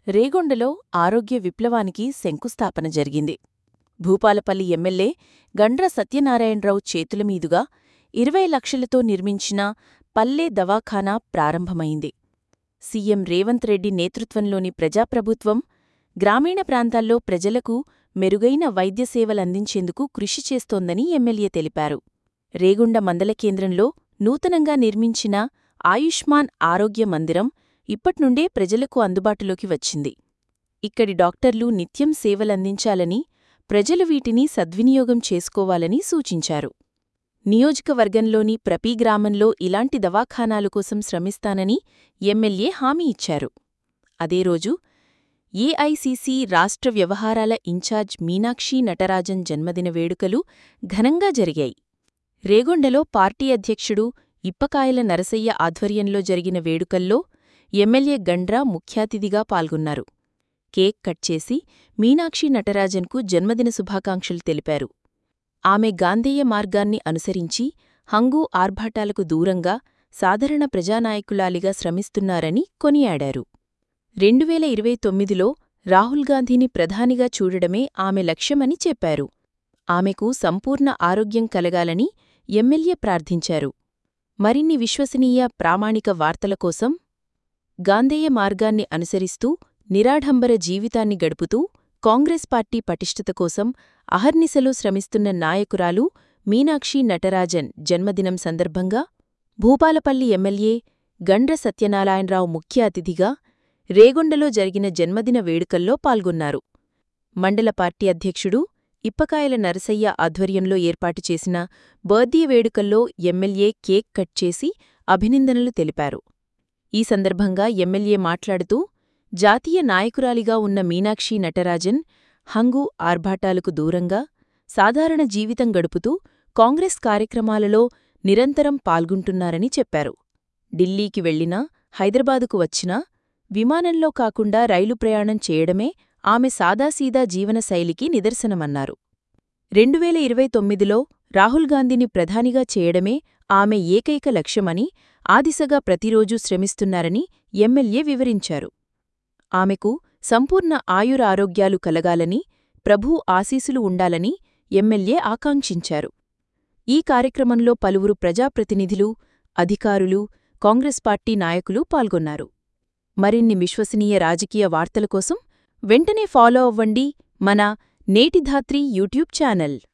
రేగొండలో ఆరోగ్య విప్లవానికి శంకుస్థాపన జరిగింది భూపాలపల్లి ఎమ్మెల్యే గండ్ర సత్యనారాయణరావు చేతుల మీదుగా ఇరవై లక్షలతో నిర్మించిన పల్లె దవాఖానా ప్రారంభమైంది సీఎం రేవంత్ రెడ్డి నేతృత్వంలోని ప్రజాప్రభుత్వం గ్రామీణ ప్రాంతాల్లో ప్రజలకు మెరుగైన వైద్య సేవలందించేందుకు కృషి చేస్తోందని ఎమ్మెల్యే తెలిపారు రేగుండ మండల కేంద్రంలో నూతనంగా నిర్మించిన ఆయుష్మాన్ ఆరోగ్య మందిరం ఇప్పట్నుండే ప్రజలకు అందుబాటులోకి వచ్చింది ఇక్కడి డాక్టర్లు నిత్యం సేవలందించాలని ప్రజలు వీటిని సద్వినియోగం చేసుకోవాలని సూచించారు నియోజకవర్గంలోని ప్రపీ గ్రామంలో ఇలాంటి దవాఖానాలు కోసం శ్రమిస్తానని ఎమ్మెల్యే హామీ ఇచ్చారు అదే రోజు ఏఐసీసీ రాష్ట్ర వ్యవహారాల ఇన్ఛార్జ్ మీనాక్షి నటరాజన్ జన్మదిన వేడుకలు ఘనంగా జరిగాయి రేగొండలో పార్టీ అధ్యక్షుడు ఇప్పకాయల నరసయ్య ఆధ్వర్యంలో జరిగిన వేడుకల్లో ఎమ్మెల్యే గండ్రా ముఖ్యాతిథిగా పాల్గొన్నారు కేక్ కట్ చేసి మీనాక్షి నటరాజన్కు జన్మదిన శుభాకాంక్షలు తెలిపారు ఆమె గాంధేయ మార్గాన్ని అనుసరించి హంగు ఆర్భాటాలకు దూరంగా సాధారణ ప్రజానాయకులాలిగా శ్రమిస్తున్నారని కొనియాడారు రెండువేల ఇరవై తొమ్మిదిలో రాహుల్ గాంధీని ప్రధానిగా చూడడమే ఆమె లక్ష్యమని చెప్పారు ఆమెకు సంపూర్ణ ఆరోగ్యం కలగాలని ఎమ్మెల్యే ప్రార్థించారు మరిన్ని విశ్వసనీయ ప్రామాణిక వార్తల కోసం గాంధేయ మార్గాన్ని అనుసరిస్తూ నిరాఢంబర జీవితాన్ని గడుపుతూ కాంగ్రెస్ పార్టీ పటిష్టత కోసం అహర్నిశలు శ్రమిస్తున్న నాయకురాలు మీనాక్షి నటరాజన్ జన్మదినం సందర్భంగా భూపాలపల్లి ఎమ్మెల్యే గండ్ర సత్యనారాయణరావు ముఖ్య అతిథిగా రేగొండలో జరిగిన జన్మదిన వేడుకల్లో పాల్గొన్నారు మండల పార్టీ అధ్యక్షుడు ఇప్పకాయల నరసయ్య ఆధ్వర్యంలో ఏర్పాటు చేసిన బర్త్డే వేడుకల్లో ఎమ్మెల్యే కేక్ కట్ చేసి అభినందనలు తెలిపారు ఈ సందర్భంగా ఎమ్మెల్యే మాట్లాడుతూ జాతీయ నాయకురాలిగా ఉన్న మీనాక్షి నటరాజన్ హంగు ఆర్భాటాలకు దూరంగా సాధారణ జీవితం గడుపుతూ కాంగ్రెస్ కార్యక్రమాలలో నిరంతరం పాల్గొంటున్నారని చెప్పారు ఢిల్లీకి వెళ్లినా హైదరాబాదుకు వచ్చినా విమానంలో కాకుండా రైలు ప్రయాణం చేయడమే ఆమె సాదాసీదా జీవనశైలికి నిదర్శనమన్నారు రెండువేల ఇరవై తొమ్మిదిలో రాహుల్ గాంధీని ప్రధానిగా చేయడమే ఆమె ఏకైక లక్ష్యమని ఆ దిశగా ప్రతిరోజూ శ్రమిస్తున్నారని ఎమ్మెల్యే వివరించారు ఆమెకు సంపూర్ణ ఆయురారోగ్యాలు కలగాలని ప్రభూ ఆశీసులు ఉండాలని ఎమ్మెల్యే ఆకాంక్షించారు ఈ కార్యక్రమంలో పలువురు ప్రజాప్రతినిధులు అధికారులు కాంగ్రెస్ పార్టీ నాయకులు పాల్గొన్నారు మరిన్ని విశ్వసనీయ రాజకీయ వార్తల కోసం వెంటనే ఫాలో అవ్వండి మన నేటిధాత్రి యూట్యూబ్ ఛానల్